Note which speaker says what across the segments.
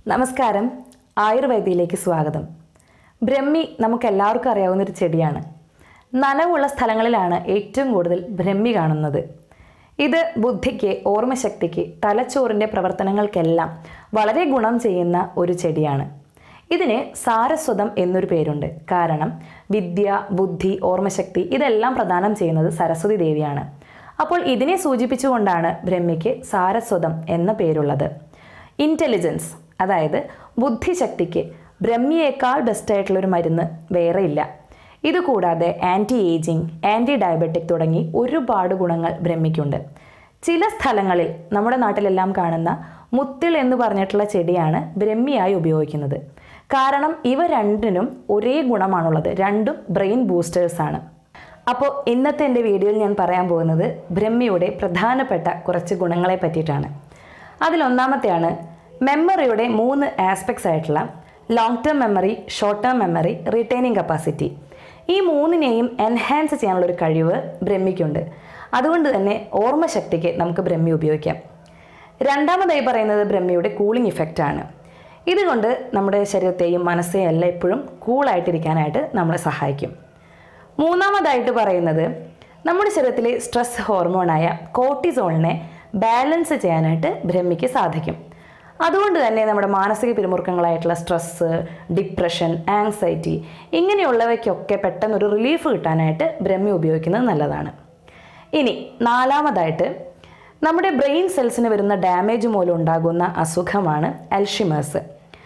Speaker 1: നമസ്കാരം ആയുർവേദയിലേക്ക് സ്വാഗതം ബ്രഹ്മി നമുക്ക് എല്ലാവർക്കും അറിയാവുന്ന ഒരു ചെടിയാണ് നനവുള്ള സ്ഥലങ്ങളിലാണ് ഏറ്റവും കൂടുതൽ ബ്രഹ്മി കാണുന്നത് ഇത് ബുദ്ധിക്ക് ഓർമ്മശക്തിക്ക് തലച്ചോറിൻ്റെ പ്രവർത്തനങ്ങൾക്കെല്ലാം വളരെ ഗുണം ചെയ്യുന്ന ഒരു ചെടിയാണ് ഇതിന് സാരസ്വതം എന്നൊരു പേരുണ്ട് കാരണം വിദ്യ ബുദ്ധി ഓർമ്മശക്തി ഇതെല്ലാം പ്രദാനം ചെയ്യുന്നത് സരസ്വതി ദേവിയാണ് അപ്പോൾ ഇതിനെ സൂചിപ്പിച്ചുകൊണ്ടാണ് ബ്രഹ്മിക്ക് സാരസ്വതം എന്ന പേരുള്ളത് ഇൻ്റലിജൻസ് അതായത് ബുദ്ധിശക്തിക്ക് ബ്രഹ്മിയേക്കാൾ ബെസ്റ്റായിട്ടുള്ളൊരു മരുന്ന് വേറെ ഇല്ല ഇതുകൂടാതെ ആൻറ്റി ഏജിങ് ആൻറ്റി ഡയബറ്റിക് തുടങ്ങി ഒരുപാട് ഗുണങ്ങൾ ബ്രഹ്മിക്കുണ്ട് ചില സ്ഥലങ്ങളിൽ നമ്മുടെ നാട്ടിലെല്ലാം കാണുന്ന മുത്തിൽ എന്ന് പറഞ്ഞിട്ടുള്ള ചെടിയാണ് ബ്രഹ്മിയായി ഉപയോഗിക്കുന്നത് കാരണം ഇവ രണ്ടിനും ഒരേ ഗുണമാണുള്ളത് രണ്ടും ബ്രെയിൻ ബൂസ്റ്റേഴ്സാണ് അപ്പോൾ ഇന്നത്തെ എൻ്റെ വീഡിയോയിൽ ഞാൻ പറയാൻ പോകുന്നത് ബ്രഹ്മിയുടെ പ്രധാനപ്പെട്ട കുറച്ച് ഗുണങ്ങളെ പറ്റിയിട്ടാണ് അതിലൊന്നാമത്തെയാണ് മെമ്മറിയുടെ മൂന്ന് ആസ്പെക്ട്സ് ആയിട്ടുള്ള long term memory short term memory retaining capacity ഈ മൂന്നിനെയും എൻഹാൻസ് ചെയ്യാനുള്ളൊരു കഴിവ് ബ്രഹ്മിക്കുണ്ട് അതുകൊണ്ട് തന്നെ ഓർമ്മശക്തിക്ക് നമുക്ക് ബ്രഹ്മി ഉപയോഗിക്കാം രണ്ടാമതായി പറയുന്നത് ബ്രഹ്മിയുടെ കൂളിംഗ് ഇഫക്റ്റാണ് ഇതുകൊണ്ട് നമ്മുടെ ശരീരത്തെയും മനസ്സെയും എല്ലാം എപ്പോഴും കൂളായിട്ടിരിക്കാനായിട്ട് നമ്മളെ സഹായിക്കും മൂന്നാമതായിട്ട് പറയുന്നത് നമ്മുടെ ശരീരത്തിലെ സ്ട്രെസ് ഹോർമോണായ കോർട്ടിസോളിനെ ബാലൻസ് ചെയ്യാനായിട്ട് ബ്രഹ്മിക്ക് സാധിക്കും അതുകൊണ്ട് തന്നെ നമ്മുടെ മാനസിക പിരിമുറുക്കങ്ങളായിട്ടുള്ള സ്ട്രെസ്സ് ഡിപ്രഷൻ ആങ്സൈറ്റി ഇങ്ങനെയുള്ളവയ്ക്കൊക്കെ പെട്ടെന്നൊരു റിലീഫ് കിട്ടാനായിട്ട് ബ്രഹ്മി ഉപയോഗിക്കുന്നത് നല്ലതാണ് ഇനി നാലാമതായിട്ട് നമ്മുടെ ബ്രെയിൻ സെൽസിന് വരുന്ന ഡാമേജ് മൂലം ഉണ്ടാകുന്ന അസുഖമാണ് അൽഷിമേഴ്സ്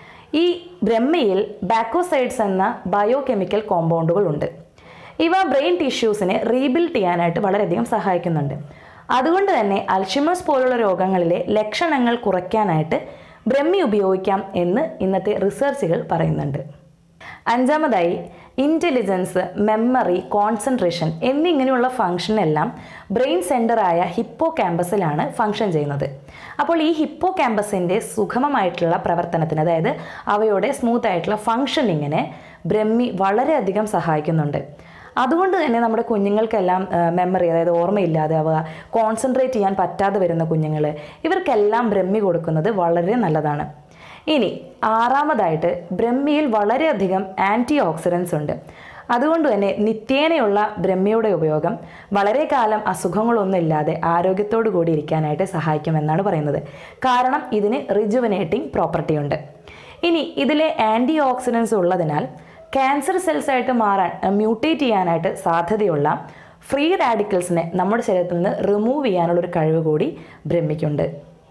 Speaker 1: ഈ ബ്രഹ്മയിൽ ബാക്കോസൈഡ്സ് എന്ന ബയോ കെമിക്കൽ കോമ്പൗണ്ടുകളുണ്ട് ഇവ ബ്രെയിൻ ടിഷ്യൂസിനെ റീബിൽഡ് ചെയ്യാനായിട്ട് വളരെയധികം സഹായിക്കുന്നുണ്ട് അതുകൊണ്ട് തന്നെ അൽഷിമേഴ്സ് പോലുള്ള രോഗങ്ങളിലെ ലക്ഷണങ്ങൾ കുറയ്ക്കാനായിട്ട് ബ്രഹ്മി ഉപയോഗിക്കാം എന്ന് ഇന്നത്തെ റിസർച്ചുകൾ പറയുന്നുണ്ട് അഞ്ചാമതായി ഇൻ്റലിജൻസ് മെമ്മറി കോൺസെൻട്രേഷൻ എന്നിങ്ങനെയുള്ള ഫംഗ്ഷനെല്ലാം ബ്രെയിൻ സെൻ്ററായ ഹിപ്പോ ക്യാമ്പസിലാണ് ഫംഗ്ഷൻ ചെയ്യുന്നത് അപ്പോൾ ഈ ഹിപ്പോ ക്യാമ്പസിൻ്റെ സുഗമമായിട്ടുള്ള പ്രവർത്തനത്തിന് അതായത് അവയുടെ സ്മൂത്ത് ആയിട്ടുള്ള ഫങ്ഷനിങ്ങിനെ ബ്രഹ്മി വളരെയധികം സഹായിക്കുന്നുണ്ട് അതുകൊണ്ട് തന്നെ നമ്മുടെ കുഞ്ഞുങ്ങൾക്കെല്ലാം മെമ്മറി അതായത് ഓർമ്മയില്ലാതെ അവ കോൺസെൻട്രേറ്റ് ചെയ്യാൻ പറ്റാതെ വരുന്ന കുഞ്ഞുങ്ങൾ ഇവർക്കെല്ലാം ബ്രഹ്മി കൊടുക്കുന്നത് വളരെ നല്ലതാണ് ഇനി ആറാമതായിട്ട് ബ്രഹ്മിയിൽ വളരെയധികം ആൻറ്റി ഓക്സിഡൻസ് ഉണ്ട് അതുകൊണ്ട് തന്നെ നിത്യേനയുള്ള ബ്രഹ്മിയുടെ ഉപയോഗം വളരെ കാലം അസുഖങ്ങളൊന്നും ഇല്ലാതെ ആരോഗ്യത്തോടു കൂടി ഇരിക്കാനായിട്ട് സഹായിക്കുമെന്നാണ് പറയുന്നത് കാരണം ഇതിന് റിജുവനേറ്റിംഗ് പ്രോപ്പർട്ടി ഉണ്ട് ഇനി ഇതിലെ ആൻറ്റി ഓക്സിഡൻസ് ഉള്ളതിനാൽ ക്യാൻസർ സെൽസ് ആയിട്ട് മാറാൻ മ്യൂട്ടേറ്റ് ചെയ്യാനായിട്ട് സാധ്യതയുള്ള ഫ്രീ റാഡിക്കൽസിനെ നമ്മുടെ ശരീരത്തിൽ നിന്ന് റിമൂവ് ചെയ്യാനുള്ളൊരു കഴിവ് കൂടി ബ്രഹ്മിക്കുണ്ട്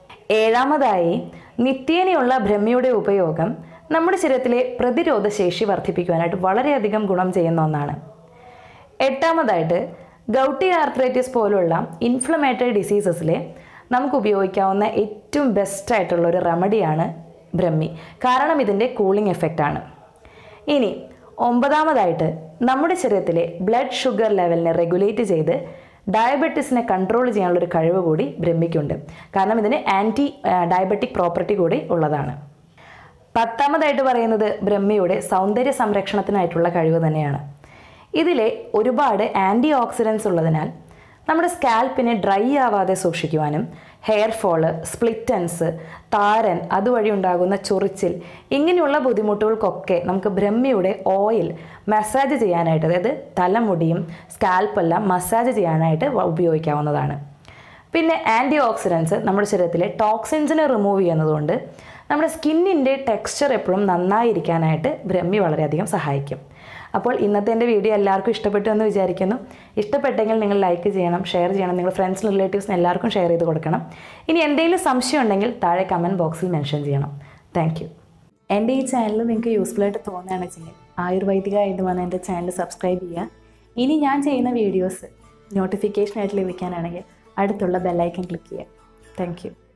Speaker 1: ഏഴാമതായി നിത്യേനയുള്ള ബ്രഹ്മിയുടെ ഉപയോഗം നമ്മുടെ ശരീരത്തിലെ പ്രതിരോധ ശേഷി വർദ്ധിപ്പിക്കുവാനായിട്ട് വളരെയധികം ഗുണം ചെയ്യുന്ന ഒന്നാണ് എട്ടാമതായിട്ട് ഗൗട്ടി ആർത്രൈറ്റിസ് പോലുള്ള ഇൻഫ്ലമേറ്ററി ഡിസീസസിലെ നമുക്ക് ഉപയോഗിക്കാവുന്ന ഏറ്റവും ബെസ്റ്റ് ആയിട്ടുള്ള ഒരു റെമഡിയാണ് ബ്രഹ്മി കാരണം ഇതിൻ്റെ കൂളിംഗ് എഫക്റ്റാണ് ഇനി ഒമ്പതാമതായിട്ട് നമ്മുടെ ശരീരത്തിലെ ബ്ലഡ് ഷുഗർ ലെവലിനെ റെഗുലേറ്റ് ചെയ്ത് ഡയബറ്റീസിനെ കൺട്രോൾ ചെയ്യാനുള്ളൊരു കഴിവ് കൂടി ബ്രഹ്മിക്കുണ്ട് കാരണം ഇതിന് ആൻറ്റി ഡയബറ്റിക് പ്രോപ്പർട്ടി കൂടി ഉള്ളതാണ് പത്താമതായിട്ട് പറയുന്നത് ബ്രഹ്മിയുടെ സൗന്ദര്യ സംരക്ഷണത്തിനായിട്ടുള്ള കഴിവ് തന്നെയാണ് ഇതിലെ ഒരുപാട് ആൻറ്റി ഓക്സിഡൻസ് ഉള്ളതിനാൽ നമ്മുടെ സ്കാൽപ്പിനെ ഡ്രൈ ആവാതെ സൂക്ഷിക്കുവാനും ഹെയർ ഫോള് സ്പ്ലിറ്റൻസ് താരൻ അതുവഴി ഉണ്ടാകുന്ന ചൊറിച്ചിൽ ഇങ്ങനെയുള്ള ബുദ്ധിമുട്ടുകൾക്കൊക്കെ നമുക്ക് ബ്രഹ്മിയുടെ ഓയിൽ മസാജ് ചെയ്യാനായിട്ട് അതായത് തലമുടിയും സ്കാൽപ്പെല്ലാം മസാജ് ചെയ്യാനായിട്ട് ഉപയോഗിക്കാവുന്നതാണ് പിന്നെ ആൻറ്റി ഓക്സിഡൻസ് നമ്മുടെ ശരീരത്തിലെ ടോക്സിൻസിനെ റിമൂവ് ചെയ്യുന്നതുകൊണ്ട് നമ്മുടെ സ്കിന്നിൻ്റെ ടെക്സ്ചർ എപ്പോഴും നന്നായിരിക്കാനായിട്ട് ബ്രഹ്മി വളരെയധികം സഹായിക്കും അപ്പോൾ ഇന്നത്തെ എൻ്റെ വീഡിയോ എല്ലാവർക്കും ഇഷ്ടപ്പെട്ടു എന്ന് വിചാരിക്കുന്നു ഇഷ്ടപ്പെട്ടെങ്കിൽ നിങ്ങൾ ലൈക്ക് ചെയ്യണം ഷെയർ ചെയ്യണം നിങ്ങളുടെ ഫ്രണ്ട്സിനും റിലേറ്റീവ്സിനും എല്ലാവർക്കും ഷെയർ ചെയ്ത് കൊടുക്കണം ഇനി എന്തെങ്കിലും സംശയം ഉണ്ടെങ്കിൽ താഴെ കമൻറ്റ് ബോക്സിൽ മെൻഷൻ ചെയ്യണം താങ്ക് യു എൻ്റെ ഈ ചാനൽ നിങ്ങൾക്ക് യൂസ്ഫുൾ ആയിട്ട് തോന്നുകയാണ് വെച്ചെങ്കിൽ ആയുർവേദികമായിട്ട് വന്ന് എൻ്റെ ചാനൽ സബ്സ്ക്രൈബ് ചെയ്യുക ഇനി ഞാൻ ചെയ്യുന്ന വീഡിയോസ് നോട്ടിഫിക്കേഷൻ ആയിട്ട് ലഭിക്കാനാണെങ്കിൽ അടുത്തുള്ള ബെല്ലൈക്കൻ ക്ലിക്ക് ചെയ്യുക താങ്ക് യു